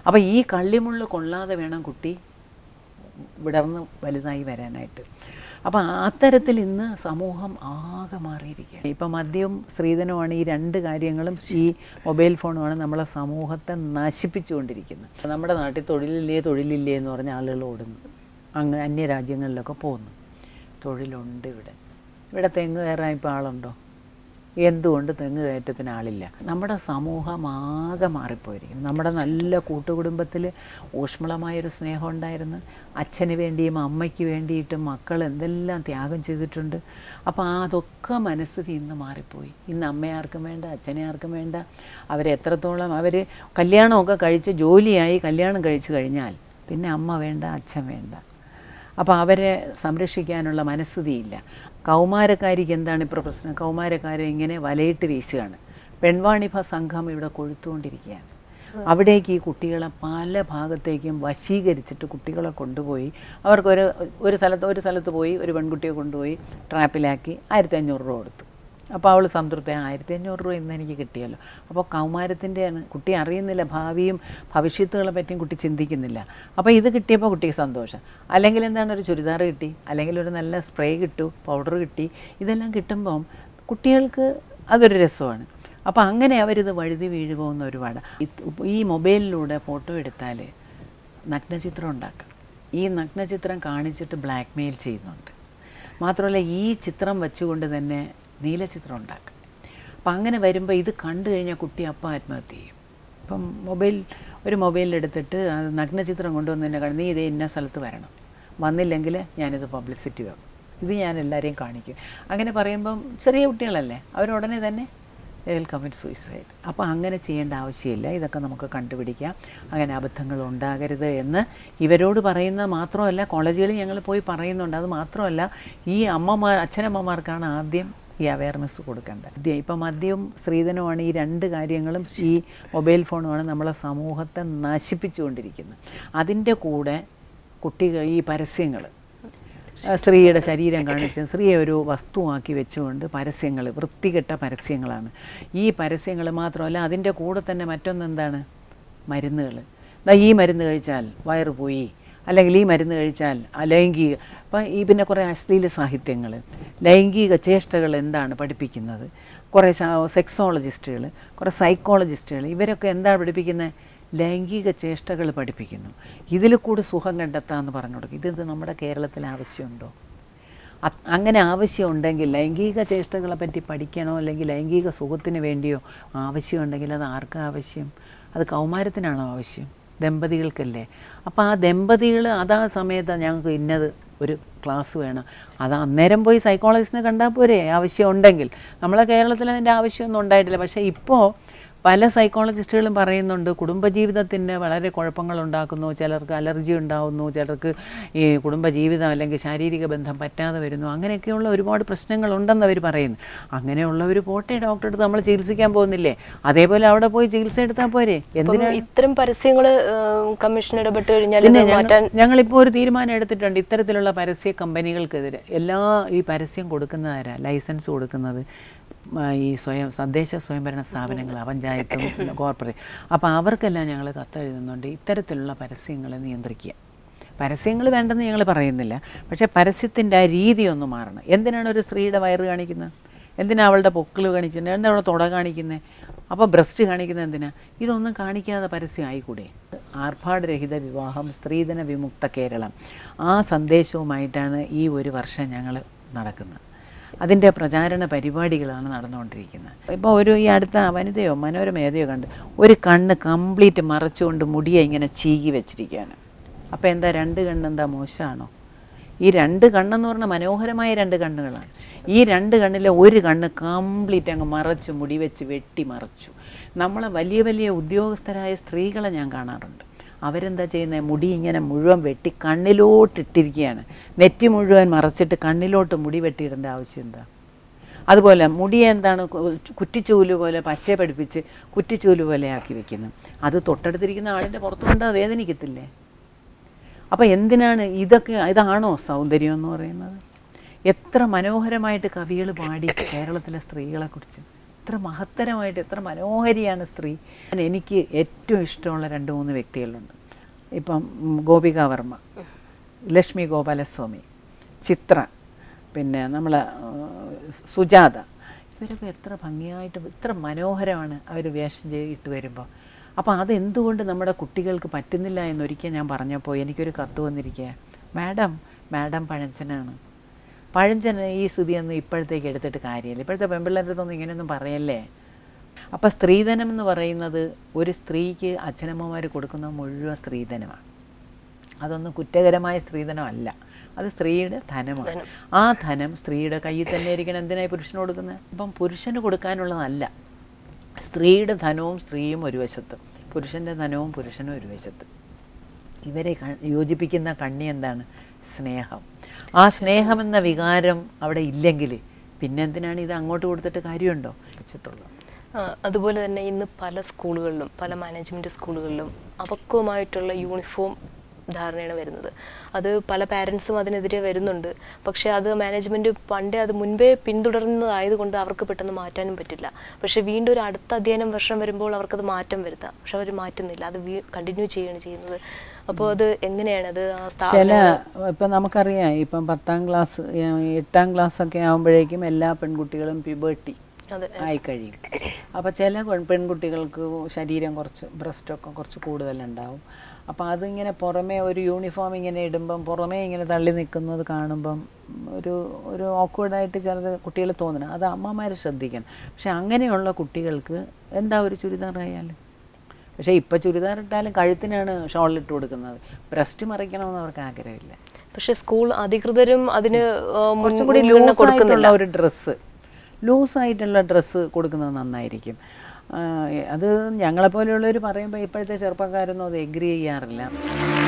അപ്പോൾ ഈ കള്ളിമുള്ള് കൊള്ളാതെ വേണം കുട്ടി വിടർന്ന് വലുതായി വരാനായിട്ട് അപ്പം അത്തരത്തിൽ ഇന്ന് സമൂഹം ആകെ മാറിയിരിക്കുകയാണ് ഇപ്പം മദ്യവും സ്ത്രീധനവുമാണ് ഈ രണ്ട് കാര്യങ്ങളും ഈ മൊബൈൽ ഫോണുമാണ് നമ്മളെ സമൂഹത്തെ നശിപ്പിച്ചുകൊണ്ടിരിക്കുന്നത് നമ്മുടെ നാട്ടിൽ തൊഴിലില്ലേ തൊഴിലില്ലേ എന്ന് പറഞ്ഞ ആളുകൾ ഓടുന്നു അങ്ങ് അന്യ രാജ്യങ്ങളിലൊക്കെ പോകുന്നു തൊഴിലുണ്ട് ഇവിടെ ഇവിടെ തെങ്ങ് കയറാൻ ഇപ്പോൾ ആളുണ്ടോ എന്തുകൊണ്ട് തെങ്ങ് കയറ്റത്തിന് ആളില്ല നമ്മുടെ സമൂഹം ആകെ മാറിപ്പോയിരിക്കുന്നു നമ്മുടെ നല്ല കൂട്ടുകുടുംബത്തിൽ ഊഷ്മളമായൊരു സ്നേഹം ഉണ്ടായിരുന്നു അച്ഛന് വേണ്ടിയും അമ്മയ്ക്ക് വേണ്ടിയിട്ടും മക്കൾ എന്തെല്ലാം ത്യാഗം ചെയ്തിട്ടുണ്ട് അപ്പോൾ അതൊക്കെ മനസ്ഥിതി ഇന്ന് മാറിപ്പോയി ഇന്ന് അമ്മയെ ആർക്കും വേണ്ട അച്ഛനെ ആർക്കും വേണ്ട അവരെ എത്രത്തോളം അവർ കല്യാണമൊക്കെ കഴിച്ച് ജോലിയായി കല്യാണം കഴിച്ചു കഴിഞ്ഞാൽ പിന്നെ അമ്മ വേണ്ട അച്ഛൻ വേണ്ട അപ്പോൾ അവരെ സംരക്ഷിക്കാനുള്ള മനസ്ഥിതിയില്ല കൗമാരക്കാരിക്ക് എന്താണ് ഇപ്പോൾ പ്രശ്നം കൗമാരക്കാരെ ഇങ്ങനെ വലയിട്ട് വീശുകയാണ് പെൺവാണിഭ സംഘം ഇവിടെ കൊഴുത്തുകൊണ്ടിരിക്കുകയാണ് അവിടേക്ക് ഈ കുട്ടികളെ പല ഭാഗത്തേക്കും വശീകരിച്ചിട്ട് കുട്ടികളെ കൊണ്ടുപോയി അവർക്കൊരു ഒരു സ്ഥലത്ത് ഒരു സ്ഥലത്ത് പോയി ഒരു പെൺകുട്ടിയെ കൊണ്ടുപോയി ട്രാപ്പിലാക്കി ആയിരത്തി അഞ്ഞൂറ് രൂപ കൊടുത്തു അപ്പോൾ അവൾ സംതൃപ്തി ആയിരത്തി അഞ്ഞൂറ് രൂപ ഇന്ന് എനിക്ക് കിട്ടിയല്ലോ അപ്പോൾ കൗമാരത്തിൻ്റെയാണ് കുട്ടി അറിയുന്നില്ല ഭാവിയും ഭവിഷ്യത്തുകളെ പറ്റിയും കുട്ടി ചിന്തിക്കുന്നില്ല അപ്പോൾ ഇത് കിട്ടിയപ്പോൾ കുട്ടിക്ക് സന്തോഷം അല്ലെങ്കിൽ എന്താണ് ഒരു ചുരിദാർ കിട്ടി അല്ലെങ്കിൽ ഒരു നല്ല സ്പ്രേ കിട്ടു പൗഡർ കിട്ടി ഇതെല്ലാം കിട്ടുമ്പം കുട്ടികൾക്ക് അതൊരു രസമാണ് അപ്പോൾ അങ്ങനെ അവരിത് വഴുതി വീഴു പോകുന്ന ഒരുപാട് ഇത് ഈ മൊബൈലിലൂടെ ഫോട്ടോ എടുത്താൽ നഗ്നചിത്രം ഉണ്ടാക്കാം ഈ നഗ്നചിത്രം കാണിച്ചിട്ട് ബ്ലാക്ക് മെയിൽ ചെയ്യുന്നുണ്ട് മാത്രമല്ല ഈ ചിത്രം വെച്ചുകൊണ്ട് തന്നെ നീലചിത്രം ഉണ്ടാക്കും അപ്പം അങ്ങനെ വരുമ്പോൾ ഇത് കണ്ടു കഴിഞ്ഞാൽ കുട്ടി അപ്പം ആത്മഹത്യ ചെയ്യും ഇപ്പം മൊബൈൽ ഒരു മൊബൈലിലെടുത്തിട്ട് അത് നഗ്നചിത്രം കൊണ്ടുവന്ന് തന്നെ കാണും നീ ഇതേ ഇന്ന സ്ഥലത്ത് വരണം വന്നില്ലെങ്കിൽ ഞാനിത് പബ്ലിസിറ്റി വെക്കും ഇത് ഞാൻ എല്ലാവരെയും കാണിക്കും അങ്ങനെ പറയുമ്പം ചെറിയ കുട്ടികളല്ലേ അവരുടനെ തന്നെ വിൽ കമ്മിറ്റ് സൂയിസൈഡ് അപ്പോൾ അങ്ങനെ ചെയ്യേണ്ട ആവശ്യമില്ല ഇതൊക്കെ നമുക്ക് കണ്ടുപിടിക്കാം അങ്ങനെ അബദ്ധങ്ങൾ ഉണ്ടാകരുത് എന്ന് ഇവരോട് പറയുന്ന മാത്രമല്ല കോളേജുകളിൽ ഞങ്ങൾ പോയി പറയുന്നുണ്ട് അത് മാത്രമല്ല ഈ അമ്മമാർ അച്ഛനമ്മമാർക്കാണ് ആദ്യം ഈ അവയർനെസ് കൊടുക്കേണ്ടത് ഇത് ഇപ്പം മദ്യവും സ്ത്രീധനവുമാണ് ഈ രണ്ട് കാര്യങ്ങളും ഈ മൊബൈൽ ഫോണുമാണ് നമ്മളെ സമൂഹത്തെ നശിപ്പിച്ചുകൊണ്ടിരിക്കുന്നത് അതിൻ്റെ കൂടെ കുട്ടികൾ ഈ പരസ്യങ്ങൾ ആ, സ്ത്രീയുടെ ശരീരം കാണിച്ച് സ്ത്രീയെ ഒരു വസ്തുവാക്കി വെച്ചുകൊണ്ട് പരസ്യങ്ങൾ വൃത്തികെട്ട പരസ്യങ്ങളാണ് ഈ പരസ്യങ്ങൾ മാത്രമല്ല അതിൻ്റെ കൂടെ തന്നെ മറ്റൊന്നെന്താണ് മരുന്നുകൾ ദാ ഈ മരുന്ന് കഴിച്ചാൽ വയറ് പോയി അല്ലെങ്കിൽ ഈ മരുന്ന് കഴിച്ചാൽ ലൈംഗിക ഇപ്പം ഈ പിന്നെ കുറേ അശ്ലീല സാഹിത്യങ്ങൾ ലൈംഗിക ചേഷ്ടകൾ എന്താണ് പഠിപ്പിക്കുന്നത് കുറേ സെക്സോളജിസ്റ്റുകൾ കുറേ സൈക്കോളജിസ്റ്റുകൾ ഇവരൊക്കെ എന്താണ് പഠിപ്പിക്കുന്നത് ലൈംഗിക ചേഷ്ടകൾ പഠിപ്പിക്കുന്നു ഇതിൽ കൂടി സുഖം കണ്ടെത്താമെന്ന് പറഞ്ഞു കൊടുക്കും ഇത് നമ്മുടെ കേരളത്തിൽ ആവശ്യമുണ്ടോ അത് അങ്ങനെ ആവശ്യമുണ്ടെങ്കിൽ ലൈംഗിക ചേഷ്ടകളെ പറ്റി പഠിക്കണോ അല്ലെങ്കിൽ ലൈംഗിക സുഖത്തിന് വേണ്ടിയോ ആവശ്യമുണ്ടെങ്കിൽ അത് ആർക്കാ ആവശ്യം അത് കൗമാരത്തിനാണോ ആവശ്യം ദമ്പതികൾക്കല്ലേ അപ്പോൾ ആ ദമ്പതികൾ അതാ സമയത്ത് ഞങ്ങൾക്ക് ഇന്നത് ഒരു ക്ലാസ് വേണം അത് അന്നേരം പോയി സൈക്കോളജിസ്റ്റിനെ കണ്ടാൽ പോരെ ആവശ്യം ഉണ്ടെങ്കിൽ നമ്മളെ കേരളത്തിൽ അതിൻ്റെ ആവശ്യമൊന്നും ഉണ്ടായിട്ടില്ല പക്ഷേ ഇപ്പോൾ പല സൈക്കോളജിസ്റ്റുകളും പറയുന്നുണ്ട് കുടുംബജീവിതത്തിന് വളരെ കുഴപ്പങ്ങൾ ഉണ്ടാക്കുന്നു ചിലർക്ക് അലർജി ഉണ്ടാകുന്നു ചിലർക്ക് ഈ കുടുംബജീവിതം അല്ലെങ്കിൽ ശാരീരിക ബന്ധം പറ്റാതെ വരുന്നു അങ്ങനെയൊക്കെയുള്ള ഒരുപാട് പ്രശ്നങ്ങളുണ്ടെന്ന് അവർ പറയുന്നു അങ്ങനെയുള്ളവർ പോട്ടെ ഡോക്ടറെ അടുത്ത് നമ്മൾ ചികിത്സിക്കാൻ പോകുന്നില്ലേ അതേപോലെ അവിടെ പോയി ചികിത്സ എടുത്താൽ പോരെ എന്തിനാ ഇത്തരം പരസ്യങ്ങൾ കമ്മീഷൻ ഇടപെട്ട് കഴിഞ്ഞാൽ പിന്നെ ഇത് ഞങ്ങൾ- മാറ്റാൻ ഞങ്ങളിപ്പോൾ ഒരു തീരുമാനം എടുത്തിട്ടുണ്ട് ഇത്തരത്തിലുള്ള പരസ്യ കമ്പനികൾക്കെതിരെ എല്ലാ ഈ പരസ്യം കൊടുക്കുന്നതാരാ ലൈസൻസ് കൊടുക്കുന്നത് ആ, ഈ സ്വയം തദ്ദേശ സ്വയംഭരണ സ്ഥാപനങ്ങൾ പഞ്ചായത്തും കോർപ്പറേറ്റ് അപ്പോൾ അവർക്കെല്ലാം ഞങ്ങൾ കത്തെഴുതുന്നുണ്ട് ഇത്തരത്തിലുള്ള പരസ്യങ്ങളെ നിയന്ത്രിക്കുക പരസ്യങ്ങൾ വേണ്ടെന്ന് ഞങ്ങൾ പറയുന്നില്ല പക്ഷേ പരസ്യത്തിൻ്റെ ആ രീതി ഒന്ന് മാറണം എന്തിനാണ് ഒരു സ്ത്രീയുടെ വയറ് കാണിക്കുന്നത് എന്തിനാ അവളുടെ പൊക്കിൾ കാണിക്കുന്നത് എന്താ അവളെ തുട കാണിക്കുന്നത് അപ്പോൾ ബ്രസ്റ്റ് കാണിക്കുന്നത് എന്തിനാ ഇതൊന്നും കാണിക്കാതെ പരസ്യം ആയിക്കൂടെ ആർഭാടരഹിത വിവാഹം സ്ത്രീധന വിമുക്ത കേരളം ആ സന്ദേശവുമായിട്ടാണ് ഈ ഒരു വർഷം ഞങ്ങൾ നടക്കുന്നത് അതിൻ്റെ പ്രചാരണ പരിപാടികളാണ് നടന്നുകൊണ്ടിരിക്കുന്നത് ഇപ്പോൾ ഒരു ഈ അടുത്ത വനിതയോ മനോരമ ഏതയോ കണ്ട് ഒരു കണ്ണ് കംപ്ലീറ്റ് മറച്ചുകൊണ്ട് മുടിയെ ഇങ്ങനെ ചീകി വെച്ചിരിക്കുകയാണ് അപ്പോൾ എന്താ രണ്ട് കണ്ണെന്താ മോശമാണോ ഈ രണ്ട് കണ്ണെന്ന് പറഞ്ഞാൽ മനോഹരമായ രണ്ട് കണ്ണുകളാണ് ഈ രണ്ട് കണ്ണിലെ ഒരു കണ്ണ് കംപ്ലീറ്റ് അങ്ങ് മറച്ചു മുടി വെച്ച് വെട്ടി മറച്ചു നമ്മളെ വലിയ വലിയ ഉദ്യോഗസ്ഥരായ സ്ത്രീകളെ ഞാൻ കാണാറുണ്ട് അവരെന്താ ചെയ്യുന്നത് മുടി ഇങ്ങനെ മുഴുവൻ വെട്ടി കണ്ണിലോട്ടിട്ടിരിക്കുകയാണ് നെറ്റി മുഴുവൻ മറച്ചിട്ട് കണ്ണിലോട്ട് മുടി വെട്ടിയിടേണ്ട ആവശ്യം എന്താ അതുപോലെ മുടി എന്താണ് കു- കുറ്റിച്ചൂല് പോലെ പശ പഠിപ്പിച്ച് കുറ്റിച്ചൂല് പോലെ ആക്കി വെക്കുന്നു അത് തൊട്ടടുത്തിരിക്കുന്ന ആളിൻ്റെ പുറത്തു കൊണ്ട് അത് വേദനിക്കത്തില്ലേ അപ്പോൾ എന്തിനാണ് ഇതൊക്കെ ഇതാണോ സൗന്ദര്യം എന്ന് പറയുന്നത് എത്ര മനോഹരമായിട്ട് കവികൾ പാടി കേരളത്തിലെ സ്ത്രീകളെക്കുറിച്ച് എത്ര മഹത്തരമായിട്ട് എത്ര മനോഹരിയാണ് സ്ത്രീ എനിക്ക് ഏറ്റവും ഇഷ്ടമുള്ള രണ്ട് മൂന്ന് വ്യക്തികളുണ്ട് ഇപ്പം ഉം, ഗോപിക വർമ്മ ലക്ഷ്മി ഗോപാലസ്വാമി ചിത്ര പിന്നെ നമ്മൾ സുജാത ഇവരൊക്കെ എത്ര ഭംഗിയായിട്ട് ഇത്ര മനോഹരമാണ് അവർ വേഷം ചെയ്തിട്ട് വരുമ്പോൾ അപ്പോൾ അതെന്തുകൊണ്ട് നമ്മുടെ കുട്ടികൾക്ക് പറ്റുന്നില്ല എന്നൊരിക്കൽ ഞാൻ പറഞ്ഞപ്പോൾ എനിക്കൊരു കത്ത് വന്നിരിക്കുക മാഡം മാഡം പഴഞ്ചനാണ് പഴഞ്ചന് ഈ സ്ഥിതിയൊന്നും ഇപ്പോഴത്തേക്ക് എടുത്തിട്ട് കാര്യമില്ല ഇപ്പോഴത്തെ പെൺപിള്ളേരുടെ അടുത്തൊന്നും ഇങ്ങനെയൊന്നും പറയല്ലേ അപ്പോൾ സ്ത്രീധനം എന്ന് പറയുന്നത് ഒരു സ്ത്രീക്ക് അച്ഛനമ്മമാർ കൊടുക്കുന്ന മുഴുവൻ സ്ത്രീധനമാണ് അതൊന്നും കുറ്റകരമായ സ്ത്രീധനമല്ല അത് സ്ത്രീയുടെ ധനമാണ് ആ ധനം സ്ത്രീയുടെ കയ്യിൽ തന്നെ ഇരിക്കണം എന്തിനായി പുരുഷന് കൊടുക്കുന്നത് ഇപ്പം പുരുഷന് കൊടുക്കാനുള്ളതല്ല സ്ത്രീയുടെ ധനവും സ്ത്രീയും ഒരു വശത്ത് പുരുഷൻ്റെ ധനവും പുരുഷനും ഒരു വശത്ത് ഇവരെ ക- യോജിപ്പിക്കുന്ന കണ്ണി എന്താണ് സ്നേഹം ആ സ്നേഹമെന്ന വികാരം അവിടെ ഇല്ലെങ്കിൽ പിന്നെന്തിനാണ് ഇത് അങ്ങോട്ട് കൊടുത്തിട്ട് കാര്യമുണ്ടോ വെച്ചിട്ടുള്ളൂ ആ, അതുപോലെ തന്നെ ഇന്ന് പല സ്കൂളുകളിലും പല മാനേജ്മെൻറ്റ് സ്കൂളുകളിലും അപക്വമായിട്ടുള്ള യൂണിഫോം ധാരണയാണ് വരുന്നത് അത് പല പാരൻസും അതിനെതിരെ വരുന്നുണ്ട് പക്ഷേ അത് മാനേജ്മെൻറ്റ് പണ്ടേ അത് മുൻപേ പിന്തുടർന്നതായതുകൊണ്ട് അവർക്ക് പെട്ടെന്ന് മാറ്റാനും പറ്റില്ല പക്ഷേ വീണ്ടും ഒരു അടുത്ത അധ്യയനം വർഷം വരുമ്പോൾ അവർക്കത് മാറ്റം വരുത്താം പക്ഷെ അവർ മാറ്റുന്നില്ല അത് കണ്ടിന്യൂ ചെയ്യുകയാണ് ചെയ്യുന്നത് അപ്പോൾ അത് എങ്ങനെയാണ് അത് ആ ചില സ്ഥാപനം ഇപ്പം നമുക്കറിയാം ഇപ്പം പത്താം ക്ലാസ് എട്ടാം ക്ലാസ് ഒക്കെ ആകുമ്പോഴേക്കും എല്ലാ പെൺകുട്ടികളും പിബേർട്ടി അതെ ആയിക്കഴിയും അപ്പോൾ ചില പെൺ- പെൺകുട്ടികൾക്ക് ശരീരം കുറച്ച് ബ്രസ്റ്റൊക്കെ കുറച്ച് കൂടുതലുണ്ടാവും അപ്പോൾ അതിങ്ങനെ പുറമേ ഒരു യൂണിഫോം ഇങ്ങനെ ഇടുമ്പം പുറമേ ഇങ്ങനെ തള്ളി നിൽക്കുന്നത് കാണുമ്പം ഒരു ഒരു ഓക്വേർഡായിട്ട് ചില കുട്ടികൾ തോന്നണം അത് അമ്മമാർ ശ്രദ്ധിക്കണം പക്ഷെ അങ്ങനെയുള്ള കുട്ടികൾക്ക് എന്താ ഒരു ചുരിദാറായാലും പക്ഷേ ഇപ്പോൾ ചുരിദാർ ഇട്ടാലും കഴുത്തിനാണ് ഷോൾ ഇട്ട് കൊടുക്കുന്നത് ബ്രസ്റ്റ് മറിക്കണമെന്ന് അവർക്ക് ആഗ്രഹമില്ല പക്ഷെ സ്കൂൾ അധികൃതരും അതിന് ആ, മുൻ- കുറച്ചും കൂടി മുൻഗണന ലൂസ് കൊടുക്കുന്നില്ല ആയിട്ടുള്ള ഒരു ഡ്രസ്സ് ലൂസായിട്ടുള്ള ഡ്രസ്സ് കൊടുക്കുന്നത് നന്നായിരിക്കും ആ, അത് ഞങ്ങളെപ്പോലെയുള്ളവർ പറയുമ്പോൾ ഇപ്പോഴത്തെ ചെറുപ്പക്കാരൊന്നും അത് എഗ്രി ചെയ്യാറില്ല